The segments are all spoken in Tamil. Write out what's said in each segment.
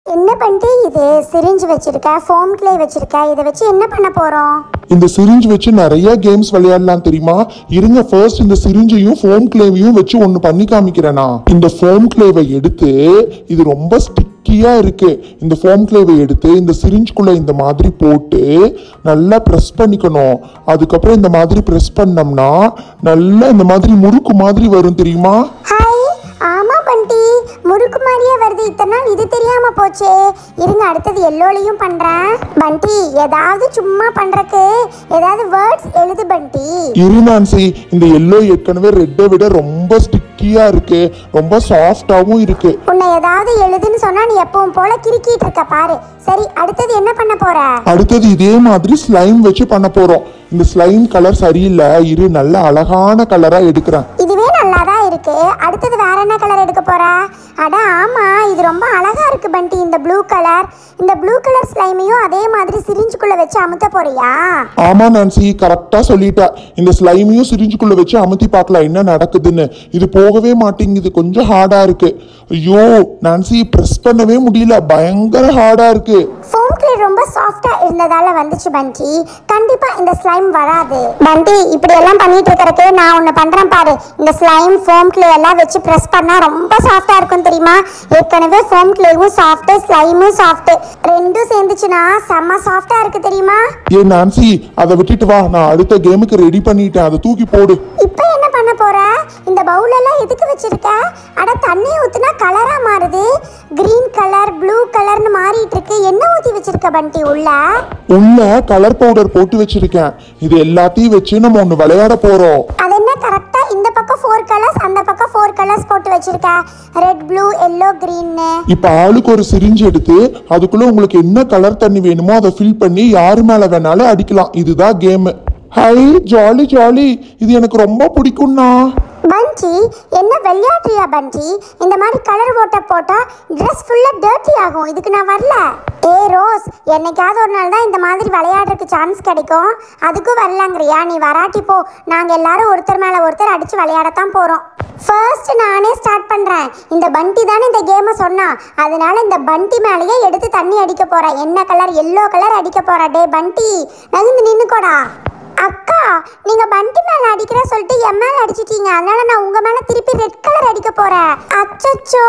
என்ன பண்ணிட்டு இது சிரிஞ்சு வச்சிருக்க ஃபோம் கிளே வச்சிருக்க இதை வச்சு என்ன பண்ண போறோம் இந்த சிரிஞ்ச் வச்சு நிறைய கேம்ஸ் விளையாடலாம் தெரியுமா இருங்க ஃபர்ஸ்ட் இந்த சிரிஞ்சையும் ஃபோம் கிளேவையும் வச்சு ஒன்று பண்ணி காமிக்கிறேனா இந்த ஃபோம் கிளேவை எடுத்து இது ரொம்ப ஸ்டிக்கியா இருக்கு இந்த ஃபோம் கிளேவை எடுத்து இந்த சிரிஞ்சுக்குள்ள இந்த மாதிரி போட்டு நல்லா ப்ரெஸ் பண்ணிக்கணும் அதுக்கப்புறம் இந்த மாதிரி ப்ரெஸ் பண்ணோம்னா நல்லா இந்த மாதிரி முறுக்கு மாதிரி வரும் தெரியுமா ஹாய் ஆமா பண்டி முறுக்கு மாதிரியே வருது இத்தனை நாள் இது தெரியாம போச்சே இருங்க அடுத்தது எல்லோலையும் பண்றேன் பண்டி ஏதாவது சும்மா பண்றக்கு ஏதாவது வேர்ட்ஸ் எழுது பண்டி இரு நான்சி இந்த எல்லோ ஏற்கனவே ரெட்டை விட ரொம்ப ஸ்டிக்கியா இருக்கு ரொம்ப சாஃப்டாவும் இருக்கு உன்னை ஏதாவது எழுதுன்னு சொன்னா நீ எப்பவும் போல கிறுக்கிட்டு இருக்க பாரு சரி அடுத்தது என்ன பண்ண போற அடுத்தது இதே மாதிரி ஸ்லைம் வச்சு பண்ண போறோம் இந்த ஸ்லைம் கலர் சரியில்லை இரு நல்ல அழகான கலரா எடுக்கிறேன் இதுவே நல்லா தான் இருக்கு அடுத்தது வேற என்ன கலர் எடுக்க போற அட ஆமா இது ரொம்ப அழகா இருக்கு பண்டி இந்த ப்ளூ கலர் இந்த ப்ளூ கலர் ஸ்லைமையும் அதே மாதிரி சிரிஞ்சுக்குள்ள வச்சு அமுத்த போறியா ஆமா நான்சி கரெக்டா சொல்லிட்ட இந்த ஸ்லைமையும் சிரிஞ்சுக்குள்ள வச்சு அமுத்தி பார்க்கலாம் என்ன நடக்குதுன்னு இது போகவே மாட்டேங்குது கொஞ்சம் ஹார்டா இருக்கு ஐயோ நான்சி பிரஸ் பண்ணவே முடியல பயங்கர ஹார்டா இருக்கு ஃபோம் கிளே ரொம்ப சாஃப்டா இருந்ததால வந்துச்சு பண்டி கண்டிப்பா இந்த ஸ்லைம் வராது பண்டி இப்படி எல்லாம் பண்ணிட்டு இருக்கறதுக்கு நான் ஒன்னு பண்றேன் பாரு இந்த ஸ்லைம் ஃபோம் கிளே எல்லாம் வச்சு பிரஸ் பண்ணா ரொம்ப சாஃப்டா இருக்கும் தெரியுமா ஏற்கனவே ஃபோம் கிளேவும் சாஃப்ட் ஸ்லைமும் சாஃப்ட் ரெண்டும் சேர்ந்துச்சுன்னா செம்ம சாஃப்டா இருக்கு தெரியுமா ஏ நான்சி அதை விட்டுட்டு வா நான் அடுத்த கேமுக்கு ரெடி பண்ணிட்டேன் அதை தூக்கி போடு இப்போ என்ன பண்ண போற இந்த பவுல் எல்லாம் எதுக்கு வச்சிருக்க அட தண்ணி ஊத்துனா கலரா மாறுது கிரீன் கலர் ப்ளூ கலர்னு மாறிட்டு இருக்கு என்ன ஊத்தி வச்சிருக்க பண்டி உள்ள உள்ள கலர் பவுடர் போட்டு வச்சிருக்கேன் இது எல்லாத்தையும் வச்சு நம்ம ஒன்று விளையாட போறோம் அது என்ன கரெக்டா இந்த பக்கம் ஃபோர் கலர்ஸ் அந்த பக்கம் ஃபோர் கலர்ஸ் போட்டு வச்சிருக்க ரெட் ப்ளூ எல்லோ கிரீன்னு இப்ப ஆளுக்கு ஒரு சிரிஞ்சு எடுத்து அதுக்குள்ள உங்களுக்கு என்ன கலர் தண்ணி வேணுமோ அதை ஃபில் பண்ணி யாரு மேல வேணாலும் அடிக்கலாம் இதுதான் கேம் ஹை ஜாலி ஜாலி இது எனக்கு ரொம்ப பிடிக்கும்ண்ணா பஞ்சி என்ன விளையாடுறியா பஞ்சி இந்த மாதிரி கலர் ஓட்ட போட்டா ட்ரெஸ் ஃபுல்லா டர்ட்டி ஆகும் இதுக்கு நான் வரல ஏ ரோஸ் என்னைக்காவது ஒரு நாள் தான் இந்த மாதிரி விளையாடுறதுக்கு சான்ஸ் கிடைக்கும் அதுக்கும் வரலங்கிறியா நீ வராட்டி போ நாங்க எல்லாரும் ஒருத்தர் மேல ஒருத்தர் அடிச்சு விளையாடத்தான் போறோம் ஃபர்ஸ்ட் நானே ஸ்டார்ட் பண்றேன் இந்த பண்டி தானே இந்த கேமை சொன்னா அதனால இந்த பண்டி மேலேயே எடுத்து தண்ணி அடிக்க போறேன் என்ன கலர் எல்லோ கலர் அடிக்க போறேன் டே பண்டி நகர்ந்து நின்னுக்கோடா அக்கா நீங்க பண்டி மேல அடிக்கிற சொல்லிட்டு என் மேல அடிச்சிட்டீங்க அதனால நான் உங்க மேல திருப்பி ரெட் கலர் அடிக்க போறேன் அச்சச்சோ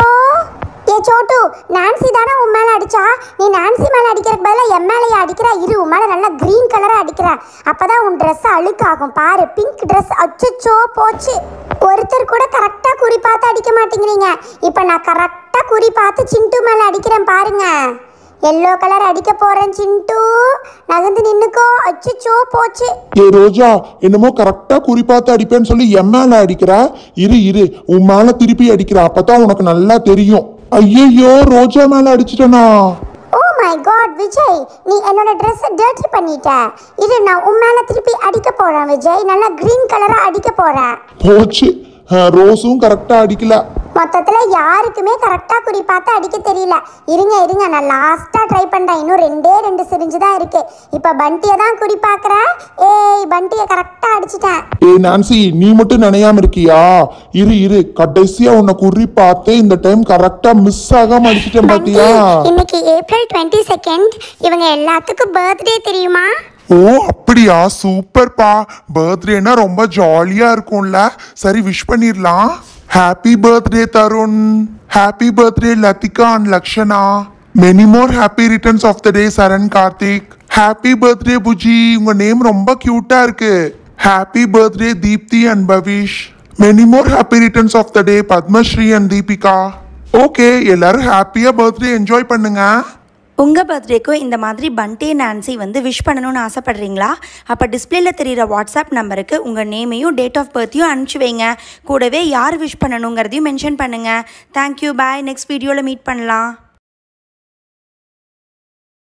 ஏ சோட்டு நான்சி தானே உன் மேல அடிச்சா நீ நான்சி மேல அடிக்கிறதுக்கு பதிலா என் மேலேயே அடிக்கிற இரு உன் மேல நல்லா கிரீன் கலரா அடிக்கிற அப்பதான் உன் Dress அழுக்காகும் பாரு பிங்க் Dress அச்சச்சோ போச்சு ஒருத்தர் கூட கரெக்டா குறி பார்த்து அடிக்க மாட்டேங்கிறீங்க இப்போ நான் கரெக்டா குறி பார்த்து சிண்டு மேல அடிக்கிறேன் பாருங்க எல்லோ கலர் அடிக்க போறேன் சிண்டு நகர்ந்து நின்னுக்கோ அச்சச்சோ போச்சு ஏ ரோஜா என்னமோ கரெக்டா குறிப்பாத்து அடிப்பேன்னு சொல்லி என் மேல அடிக்கிற இரு இரு உன் மேல திருப்பி அடிக்கிற அப்பதான் உனக்கு நல்லா தெரியும் ஐயையோ ரோஜா மேல அடிச்சிட்டனா ஓ மை காட் விஜய் நீ என்னோட ட்ரெஸ்ஸை டர்ட்டி பண்ணிட்ட இரு நான் உன் மேல திருப்பி அடிக்க போறேன் விஜய் நல்லா கிரீன் கலரா அடிக்க போறேன் போச்சு அஹ், ரோஸும் கரெக்டா அடிக்கல மொத்தத்துல யாருக்குமே கரெக்டா குறி பார்த்து அடிக்க தெரியல இருங்க இருங்க நான் லாஸ்டா ட்ரை பண்றேன் இன்னும் ரெண்டே ரெண்டு சிரிஞ்சு தான் இருக்கு இப்ப பண்டியை தான் குறி பார்க்கறேன் ஏய் பண்டியை கரெக்டா அடிச்சிட்டேன் ஏ நான்சி நீ மட்டும் நினையாம இருக்கியா இரு இரு கடைசியா உன்னை குறி பார்த்து இந்த டைம் கரெக்டா மிஸ் ஆகாம அடிச்சிட்டேன் பண்டி பாத்தியா இன்னைக்கு ஏப்ரல் டுவெண்ட்டி செகண்ட் இவங்க எல்லாத்துக்கும் பர்த்டே தெரியுமா ஓ அப்படியா சூப்பர்ப்பா பர்த்டேனா ரொம்ப ஜாலியா இருக்கும்ல சரி விஷ் பண்ணிடலாம் happy birthday Tarun happy birthday Lathika and Lakshana many more happy returns of the day Saran Karthik happy birthday Puji உங்க நேம் ரொம்ப கியூட்டா இருக்கு happy birthday Deepthi and Bavish many more happy returns of the day Padmashri and Deepika okay எல்லாரும் ஹாப்பியா பர்த்டே என்ஜாய் பண்ணுங்க உங்கள் பர்த்டேக்கும் இந்த மாதிரி பண்டே நான்சி வந்து விஷ் பண்ணணும்னு ஆசைப்பட்றீங்களா அப்போ டிஸ்பிளேல தெரிகிற வாட்ஸ்அப் நம்பருக்கு உங்கள் நேமையும் டேட் ஆஃப் பர்த்தையும் அனுப்பிச்சி வைங்க கூடவே யார் விஷ் பண்ணணுங்கிறதையும் மென்ஷன் பண்ணுங்கள் தேங்க்யூ பாய் நெக்ஸ்ட் வீடியோவில் மீட் பண்ணலாம்